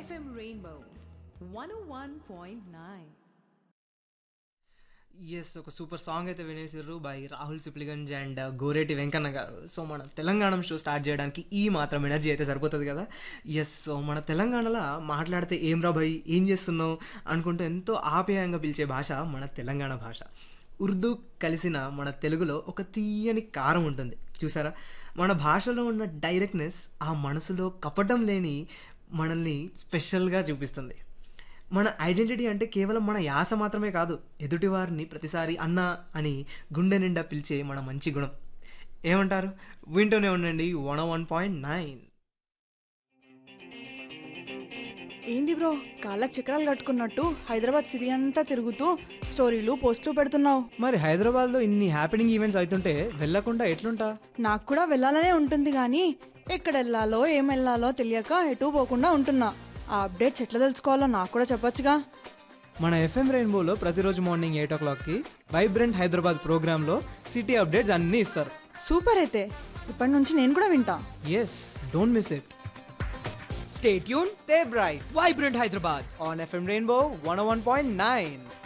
FM Rainbow 101.9. Yes ఒక super song అయితే వినేసిర్రు by Rahul Sipligunj and Goreti Venkanna garu so మన తెలంగాణ షో స్టార్ట్ చేయడానికి ఈ మాత్రం ఎనర్జీ అయితే సరిపోతుంది కదా ఎస్ సో మన తెలంగాణలో మాట్లాడితే ఏం రా భయ్ ఏం చేస్తున్నావు అనుకుంటూ ఎంతో ఆప్యాయంగా పిలిచే భాష మన తెలంగాణ భాష ఉర్దూ కలిసిన మన తెలుగులో ఒక తీయని కారం ఉంటుంది చూసారా మన భాషలో ఉన్న డైరెక్ట్నెస్ ఆ మనసులో కపటం లేని మనల్ని స్పెషల్గా చూపిస్తుంది మన ఐడెంటిటీ అంటే కేవలం మన యాస మాత్రమే కాదు ఎదుటివారిని ప్రతిసారి అన్న అని గుండె నిండా పిలిచే మన మంచి గుణం ఏమంటారు వింటూనే ఉండండి వన్ వన్ పాయింట్ నైన్ ఏంది బ్రో కాళ్ళకి చక్రాలు కట్టుకున్నట్టు హైదరాబాద్ సిటీ అంతా తిరుగుతూ స్టోరీలు పోస్టులు పెడుతున్నావు మరి హైదరాబాద్లో ఇన్ని హ్యాపెనింగ్ ఈవెంట్స్ అవుతుంటే వెళ్ళకుండా ఎట్లుంటా నాకు కూడా వెళ్ళాలనే ఉంటుంది కానీ ఎక్కడ వెళ్ళాలో ఏం వెళ్ళాలో తెలియక ఎటు పోకుండా ఉంటున్నా ఆ అప్డేట్స్ ఎట్లా తెలుసుకోవాలో నాకు కూడా చెప్పొచ్చుగా మన ఎఫ్ఎం రెయిన్బోలో ప్రతిరోజు మార్నింగ్ ఎయిట్ ఓ క్లాక్కి వైబ్రెంట్ హైదరాబాద్ ప్రోగ్రాంలో సిటీ అప్డేట్స్ అన్నీ ఇస్తారు సూపర్ అయితే ఇప్పటి నుంచి నేను కూడా వింటా yes don't miss it stay tune stay bright vibrant Hyderabad on FM rainbow one one point nine